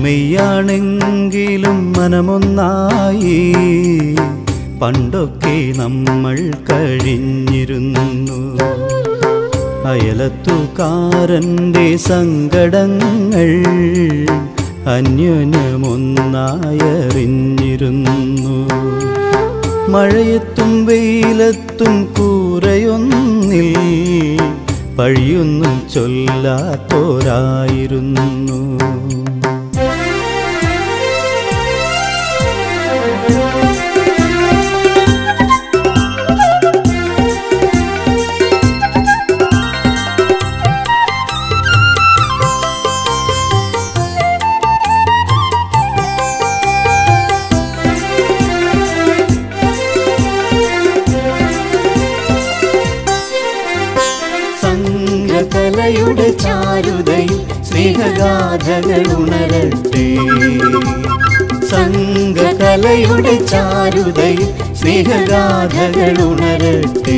ഇരുമെയ്യാണെങ്കിലും മനമൊന്നായി പണ്ടൊക്കെ നമ്മൾ കഴിഞ്ഞിരുന്നു അയലത്തുകാരൻ്റെ സങ്കടങ്ങൾ അന്യോന്യമൊന്നായറിഞ്ഞിരുന്നു മഴയത്തും വെയിലത്തും കൂരയൊന്നിൽ പഴിയൊന്നും ചൊല്ലാത്തോരായിരുന്നു സംഘകലയുടെ ചാരുതയിൽ സ്നേഹഗാഥകൾ ഉണരട്ടെ സംഘകലയുടെ ചാരുതയിൽ സ്നേഹഗാഥകൾ ഉണരട്ടെ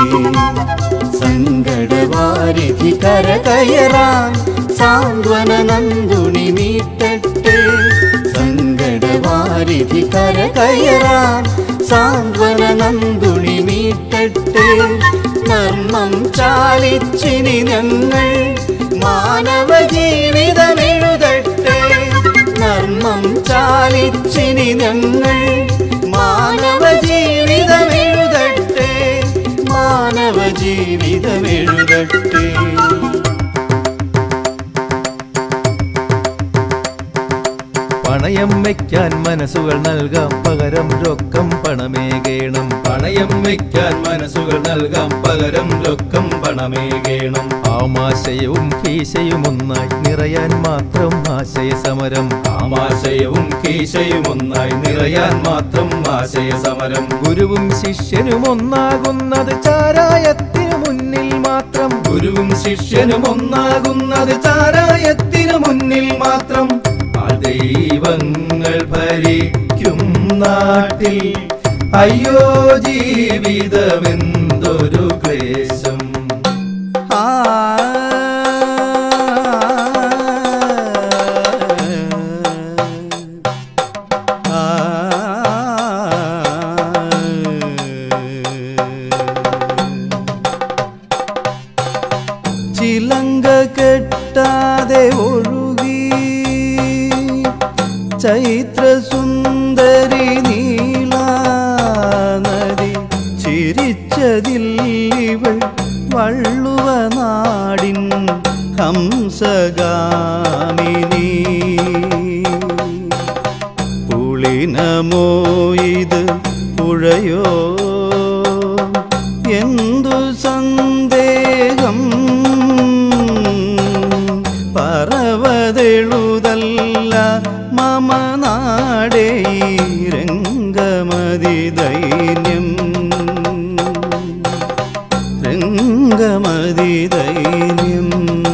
സങ്കടവാരിധി കരകയറാൻ സാന്ത്വന നന്ദുണി മീട്ടട്ടെ സങ്കടവാരിധി കരകയറാൻ സാന്ത്വന നന്ദുണി മീട്ടട്ടെ നർമ്മം ചാലിച്ചിനി ഞങ്ങൾ മാനവ ജീവിതമെഴുതട്ടെ നർമ്മം ചാലിച്ചിനി ഞങ്ങൾ മാനവ ജീവിതമെഴുതട്ടെ മാനവ ജീവിതമെഴുതട്ടെ പണയം വയ്ക്കാൻ മനസ്സുകൾ നൽകാം പകരം രൊക്കം പണമേകേണം പണയം വയ്ക്കാൻ മനസ്സുകൾ നൽകാം പകരം രൊക്കം പണമേകേണം ആമാശയവും കീശയും ഒന്നായി നിറയാൻ മാത്രം ആശയ സമരം ആമാശയവും കീശയും ഒന്നായി നിറയാൻ മാത്രം ആശയ സമരം ഗുരുവും ശിഷ്യനും ഒന്നാകുന്നത് ചാരായത്തിനു മുന്നിൽ മാത്രം ഗുരുവും ശിഷ്യനും ഒന്നാകുന്നത് ചാരായത്തിനു മുന്നിൽ മാത്രം ആ ദൈവങ്ങൾ ഭരിക്കും നാട്ടിൽ അയ്യോ ജീവിതമെന്തൊരു ക്ലേശം ആ ചിലങ്ക കെട്ടാതെ ഒഴുകി ചൈത്രസുന്ദരി നീള നദി ചിരിച്ചതില്ലിവൾ വള്ളുവ നാടിൻ ഹംസഗാമിനി പുളിനമോ ഇത് പുഴയോ എന്തു സന്ദേഹം പറവതെഴുതല്ല മമ നാടേ ഈ രംഗമതി ദൈന്യം രംഗമതി ദൈന്യം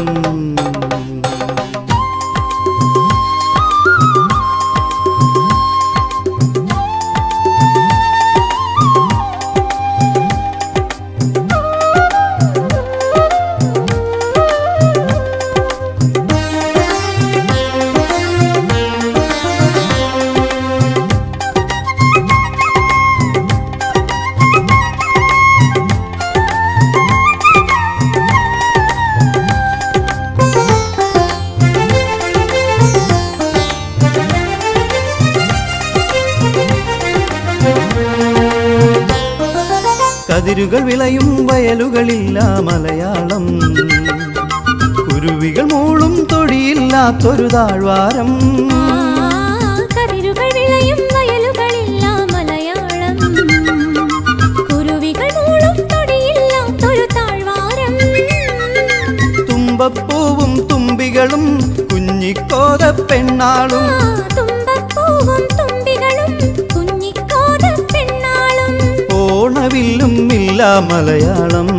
കതിരുകൾ വിളയും വയലുകളില്ല മലയാളം കുരുവികൾ മൂളും തൊഴിയില്ലാത്തൊരു താഴ്വാരം കതിരുകൾ വിളയും വയലുകളില്ല മലയാളം കുരുവികൾ മൂളും തൊടിയില്ലാത്തൊരു താഴ്വാരം തുമ്പപ്പൂവും തുമ്പികളും കുഞ്ഞിക്കോത പെണ്ണാളും ആ തുമ്പപ്പൂവും തുമ്പികളും കുഞ്ഞിക്കോത പെണ്ണാളും ഓണവില്ലും ഇല്ല മലയാളം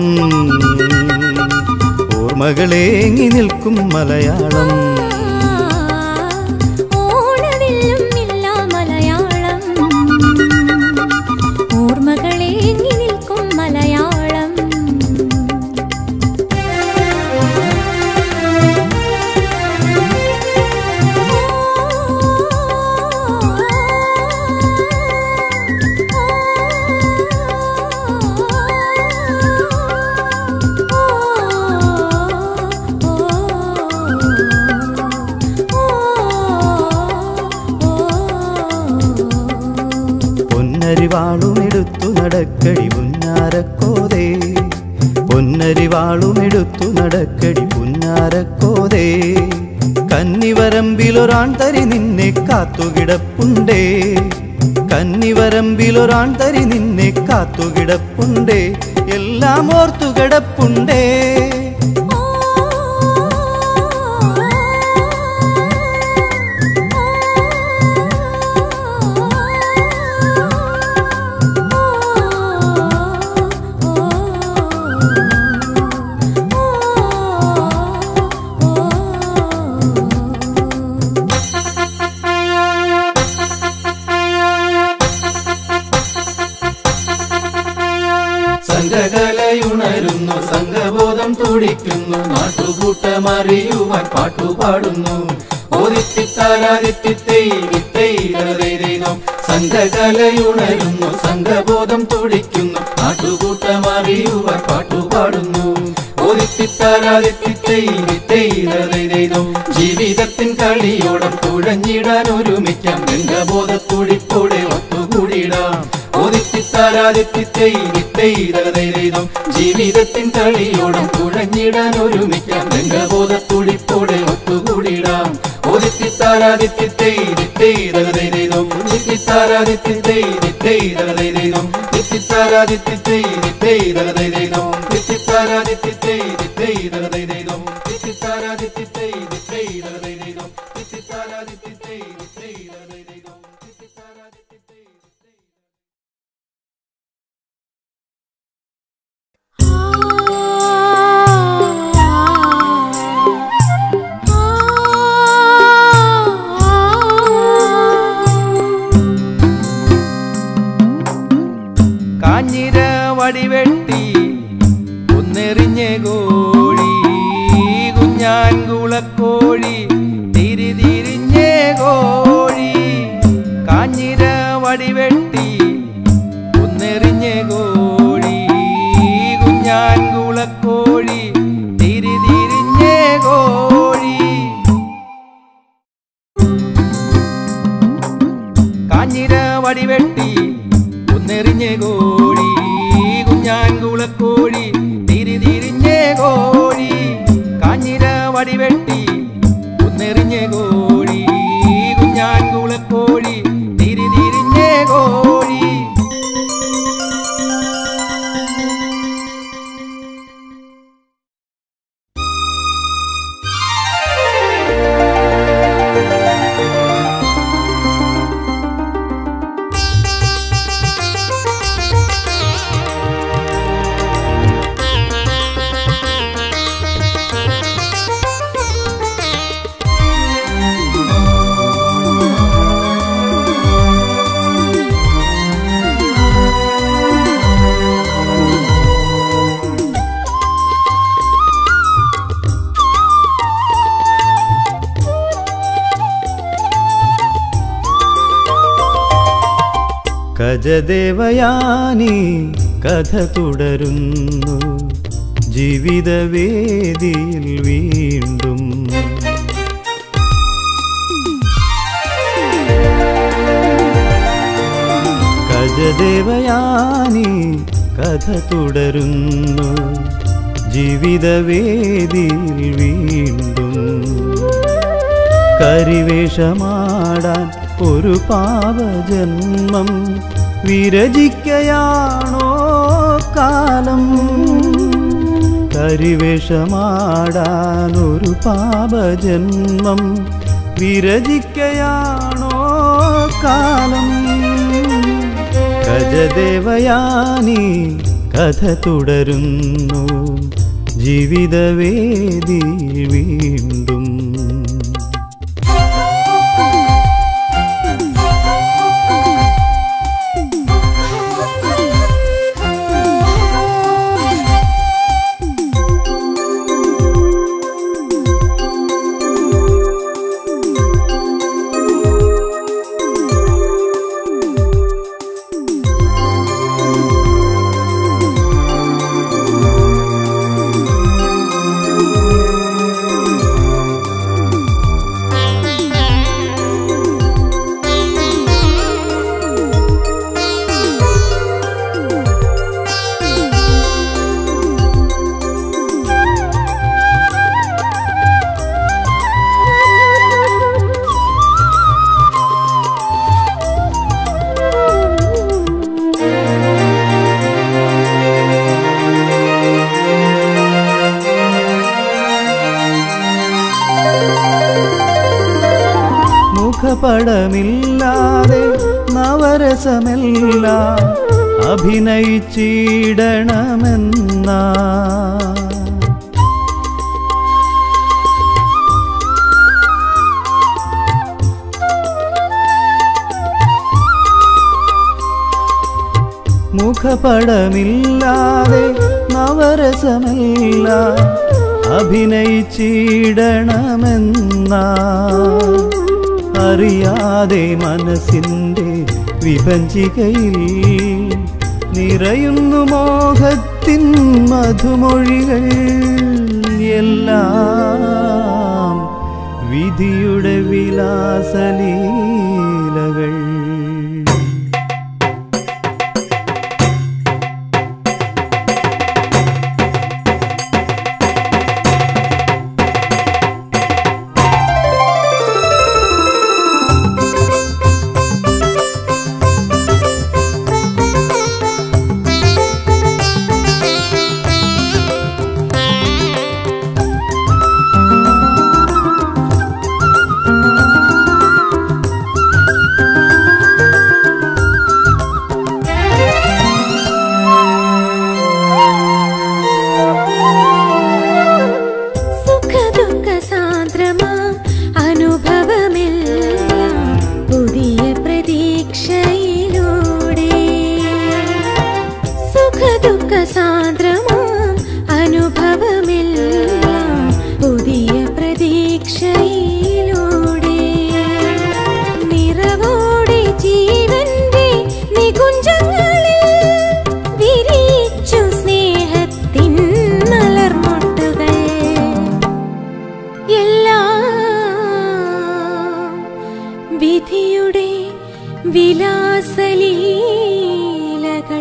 ഓർമ്മകളേങ്ങി നിൽക്കും മലയാളം ഓണവില്ലും ഇല്ല മലയാളം ഓർമ്മകളേങ്ങി നിൽക്കും മലയാളം ഓ പൊന്നരിവാളുമെടുത്തു നടക്കടി പുന്നാരക്കോതേ പൊന്നരിവാളുമെടുത്തു നടക്കടി പുന്നാരക്കോതേ കന്നിവരമ്പിലൊരാൺ തരി നിന്നെ കാത്തുകിടപ്പുണ്ടേ കന്നിവരമ്പിലൊരാൺ തരി നിന്നെ കാത്തുകിടപ്പുണ്ടേ എല്ലാം ഓർത്തു കിടപ്പുണ്ടേ സംഘകലയുണരുന്നു സംഘബോധം തുടിക്കുന്നു നാട്ടുകൂട്ടമറിയുവാൻ പാട്ടുപാടുന്നു ഓദിത്തിത്താരാദിത്തിത്തൈ സംഘകലയുണരുന്നു സംഘബോധം തുടിക്കുന്നു നാട്ടുകൂട്ടമറിയുവാൻ പാട്ടുപാടുന്നു ഓദിത്തിത്താരാദിത്തിത്തൈ ജീവിതത്തിൻ കളിയോടം തുഴഞ്ഞിടാൻ ഒരുമിക്കാം രംഗബോധത്തുടിപ്പോടെ ഒത്തുകൂടിയിടാം ഓദിത്തിത്താരാദിത്തിത്തൈ ജീവിതത്തിൻ കളിയോടം തുഴഞ്ഞിടാൻ ഒരുമിക്കാം രംഗബോധത്തുടിപ്പോടെ ഒത്തുകൂടിയിടാം ഓദിത്തിത്താരാദിത്തിത്തൈ ദിത്തൈതകതൈതൈതം ദിത്തിത്താരാദിത്തിത്തൈ ദിത്തൈതകതൈതൈതം ദിത്തിത്താരാദിത്തിത്തൈ ദിത്തൈതകതൈതൈതം ദിത്തിത്താരാദിത്തിത്തൈ ദിത്തൈതകതൈതൈതം ദിത്തിത്താരാദിത്തിത്തൈ ദിത്തൈതകതൈതൈതം ദിത്തിത്താരാദിത്തിത്തൈ ദിത്തൈതകതൈതൈതം ദിത്തിത്താരാദിത്തിത്തൈ കാഞ്ഞിര വടിവെട്ടി ഒന്നെറിഞ്ഞ കോഴി കുഞ്ഞാൻ കുളക്കോഴി തിരി തിരിഞ്ഞ കോഴി കാഞ്ഞിര വടിവെട്ടി ഒന്നെറിഞ്ഞ കോഴി കുഞ്ഞാൻ കുളക്കോഴി തിരി തിരിഞ്ഞ കോഴി കാഞ്ഞിര വടിവെട്ടി ഒന്നെറിഞ്ഞ കോഴി കുഞ്ഞാൻ കുളക്കോഴി തിരി തിരിഞ്ഞ കോഴി കാഞ്ഞിര വടിവെട്ടി ഒന്നെറിഞ്ഞ കോഴി കുഞ്ഞാൻ കുളക്കോഴി തിരി തിരിഞ്ഞ കോഴി ഗജദേവയാനി കഥ തുടരുന്നു ജീവിതവേദിയിൽ വീണ്ടും ഗജദേവയാനി കഥ തുടരുന്നു ജീവിതവേദിയിൽ വീണ്ടും കരിവേഷമാടാൻ ഒരു പാപജന്മം വിരചിക്കയാണോ കാലം കരിവേഷമാടാൻ ഒരു പാപജന്മം വിരചിക്കയാണോ കാലം ഗജദേവയാനി കഥ തുടരുന്നു ജീവിതവേദി വീണ്ടും മുഖപടമില്ലാതെ നവരസമെല്ലാം അഭിനയിച്ചിടണമെന്നാ മുഖപടമില്ലാതെ നവരസമല്ല അഭിനയിച്ചിടണമെന്നാ അറിയാതെ മനസ്സിൻ്റെ വിഭജികയിൽ നിറയുന്നു മോഹത്തിൻ മധുമൊഴികൾ എല്ലാം വിധിയുടെ വിലാസലീലകൾ സുഖദുഃഖ സാന്ദ്രമാം അനുഭവമെല്ലാം പുതിയ പ്രതീക്ഷയിലൂടെ സുഖദുഃഖ സാന്ദ്രമാം അനുഭവമെല്ലാം പുതിയ പ്രതീക്ഷയിലൂടെ നിറവോടെ ജീവന്റെ നികുഞ്ചങ്ങളിൽ വിരിച്ചു സ്നേഹത്തിൻ മലർമൊട്ടുകൾ എല്ലാം വിധിയുടെ വിലാസലീലകൾ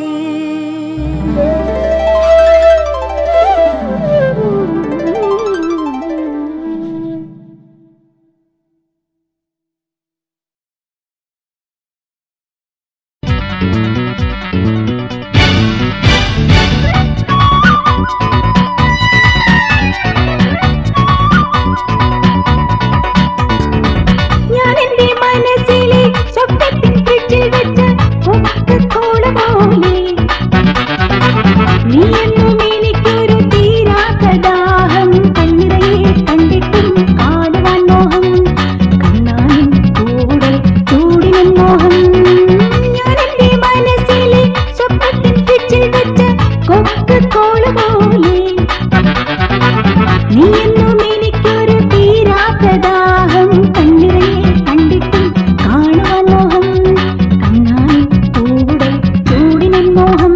ഞാൻ എന്റെ മനസ്സിലെ സ്വപ്നത്തിൻ ഫ്രിഡ്ജിൽ വെച്ച കൊക്കക്കോള പോലെ നീ എന്നും എനിക്കൊരു തീരാത്ത ദാഹം കണ്ണിറയെ കണ്ടിട്ടും കാണുവാൻ മോഹം കണ്ണാനിൻ കൂടെ ചൂടിനൻ മോഹം ഞാൻ എന്റെ മനസ്സിലെ സ്വപ്നത്തിൻ ഫ്രിഡ്ജിൽ വെച്ച കൊക്കക്കോള പോലെ നീ എന്നും എനിക്കൊരു തീരാത്ത ദാഹം കണ്ണിറയെ കണ്ടിട്ടും കാണുവാൻ മോഹം കണ്ണായി കൂടെ ചൂടിനൻ മോഹം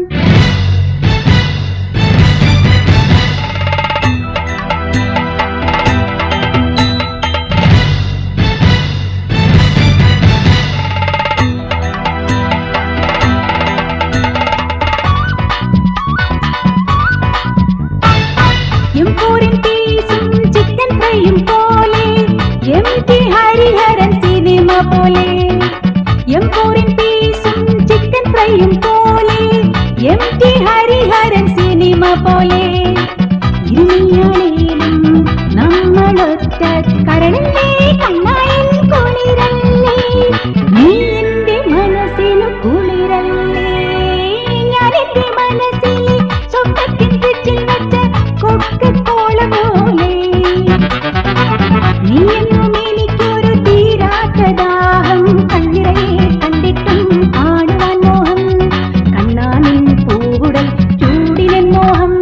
എംപൂരിൻ പീസും ചിക്കൻ ഫ്രൈയും പോലെ എം ടി ഹരിഹരൻ സിനിമ പോലെ എംപൂരിൻ പീസും ചിക്കൻ ഫ്രൈയും പോലെ എം ടി ഹരിഹരൻ സിനിമ പോലെ ഇരുമിയാളേലും നമ്മളൊറ്റ കരളല്ലേ കണ്ണായൻ കുളിരല്ലേ നീ എന്റെ മനസ്സിലു കുളിരല്ലേ ഞാൻ എന്റെ മനസ്സിലെ സ്വപ്നത്തിൻ ഫ്രിഡ്ജിൽ വെച്ച കൊക്കക്കോള പോലെ നീ എന്നും എനിക്കൊരു തീരാത്ത ദാഹം കണ്ണിറയെ കണ്ടിട്ടും കാണുവാൻ മോഹം കണ്ണാനിൻ പൂവുടൽ ചൂടിനൻ മോഹം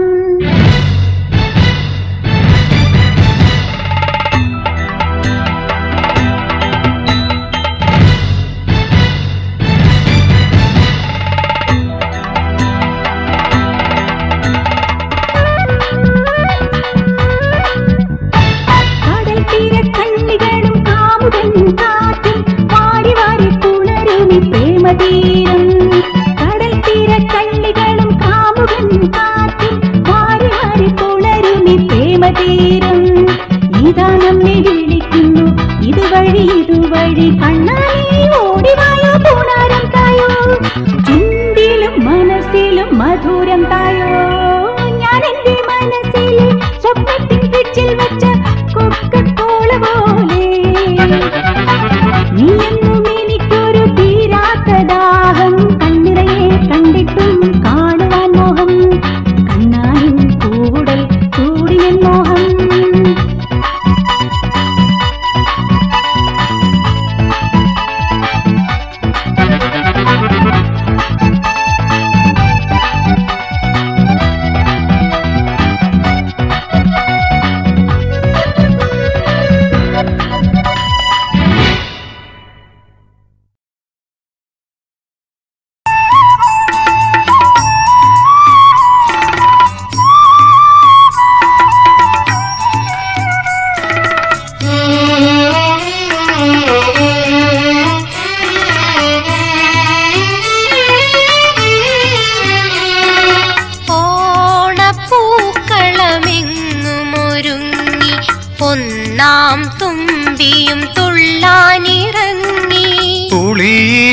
കടൽ തീര കണ്ണികളും കാമുകൻ കാറ്റും വാരി വാരി പുണരുമി പ്രേമതീരം കടൽ തീര കണ്ണികളും കാമുകൻ കാറ്റും വാരി വാരി പുണരുമി പ്രേമതീരം ഇതാ നമ്മെ വിളിക്കുന്നു ഇതുവഴി ഇതുവഴി കണ്ണായി ഓടിവായോ പൂണാരം തായോ ചുണ്ടിലും മനസ്സിലും മധുരം തായോ ഞാൻ എന്റെ മനസ്സിലെ സ്വപ്നത്തിൻ ഫ്രിഡ്ജിൽ വെച്ച കൊക്കക്കോള പോലെ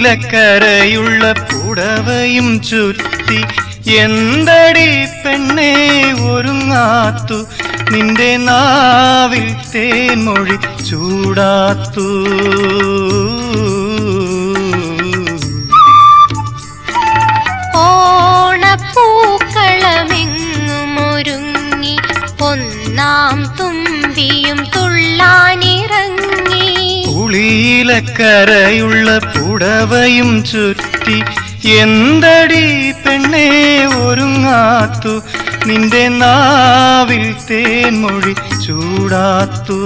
പുളിയിലക്കരയുള്ള പുടവയും ചുറ്റി എന്തടി പെണ്ണെ ഒരുങ്ങാത്തു നിന്റെ നാവിൽ തേൻമൊഴി ചൂടാത്തു ഓണപ്പൂക്കളമെങ്ങുമൊരുങ്ങി ഒന്നാം തുമ്പിയും തുള്ളാനിറങ്ങി പുളിയിലക്കരയുള്ള പുടവയും ചുറ്റി എന്തടി പെണ്ണെ ഒരുങ്ങാത്തു നിന്റെ നാവിൽ തേൻമൊഴി ചൂടാത്തു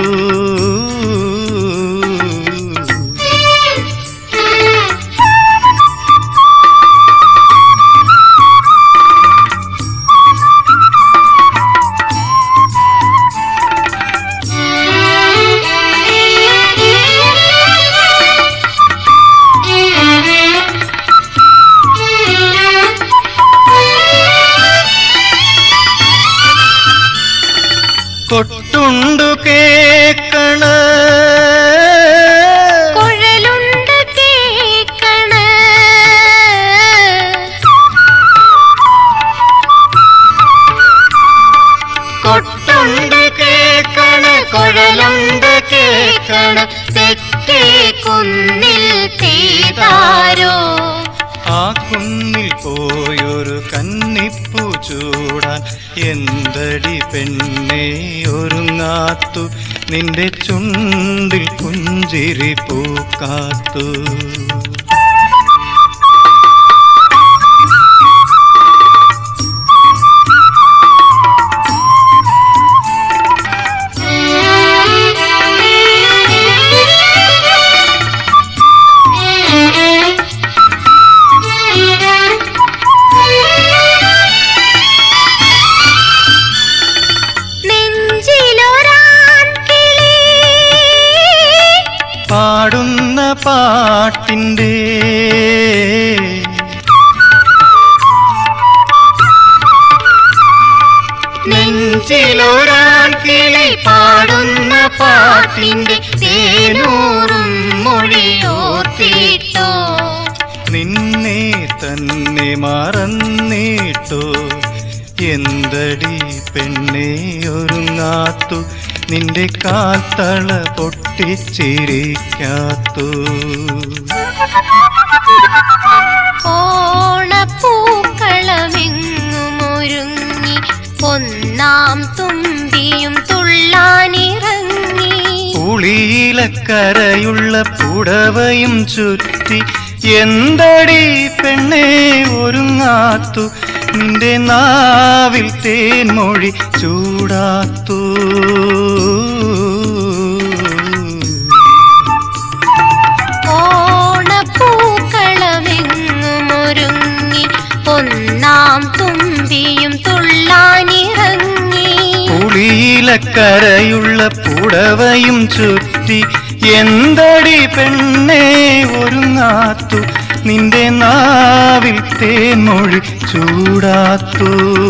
കൊട്ടുണ്ടു കേക്കണ കുഴലുണ്ട് കേക്കണ കൊട്ടുണ്ട് കേക്കണ കുഴലുണ്ട് കേക്കണ തെക്കേ കുന്നിൽ തീതാരോ ആ കുന്നിൽ പോയൊരു കന്നിപ്പൂ ചൂടാൻ എന്തടി പെണ്ണെ ഒരുങ്ങാത്തു നിന്റെ ചുണ്ടിൽ പുഞ്ചിരി പൂക്കാത്തു നെഞ്ചിലൊരാൺ കിളി പാടുന്ന പാട്ടിൻ്റെ നെഞ്ചിലൊരാൾ കിളി പാടുന്ന പാട്ടിൻ്റെ തേനൂറും മൊഴിയോർത്തിട്ടോ നിന്നെ തന്നെ മറന്നിട്ടോ എന്തടി പെണ്ണെ ഒരുങ്ങാത്തു നിന്റെ കാത്തള പൊട്ടിച്ചിരിക്കാത്തു ഓണപ്പൂക്കളമെങ്ങുമൊരുങ്ങി ഒന്നാം തുമ്പിയും തുള്ളാനിറങ്ങി പുളിയിലക്കരയുള്ള പുടവയും ചുറ്റി എന്തടി പെണ്ണെ ഒരുങ്ങാത്തു നിന്റെ നാവിൽ തേൻമൊഴി ചൂടാത്തു ഓണപ്പൂക്കളമെങ്ങുമൊരുങ്ങി ഒന്നാം തുമ്പിയും തുള്ളാനിറങ്ങി പുളിയിലക്കരയുള്ള പുടവയും ചുറ്റി എന്തടി പെണ്ണെ ഒരുങ്ങാത്തു നിന്റെ നാവിൽ തേൻമൊഴി ചൂടാത്തു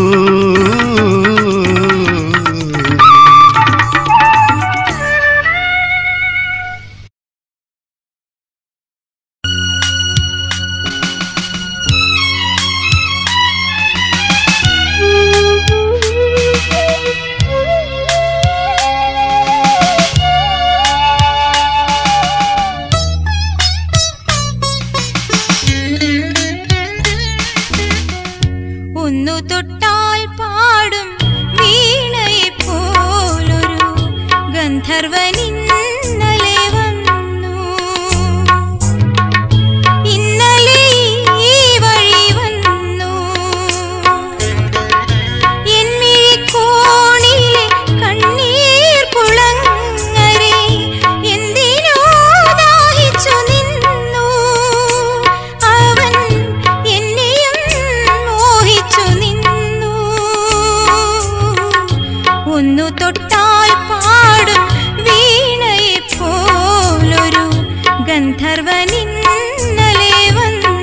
ഒന്നു തൊട്ടാൽ പാടും വീണയെ പോലൊരു ഗന്ധർവനിന്നലെ വന്നു ഇന്നലെ ഈ വഴി വന്നു എന്മിഴിക്കോണിലെ കണ്ണീർ കുളങ്ങരെ എന്തിനോ ദാഹിച്ചു നിന്നു അവൻ എന്നെയും മോഹിച്ചു നിന്നു ഒന്നു തൊട്ടാൽ പാടും വീണയെ പോലൊരു ഗന്ധർവനിന്നലെ വന്നു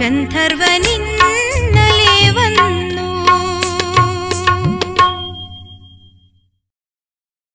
ഗന്ധർവനിൻ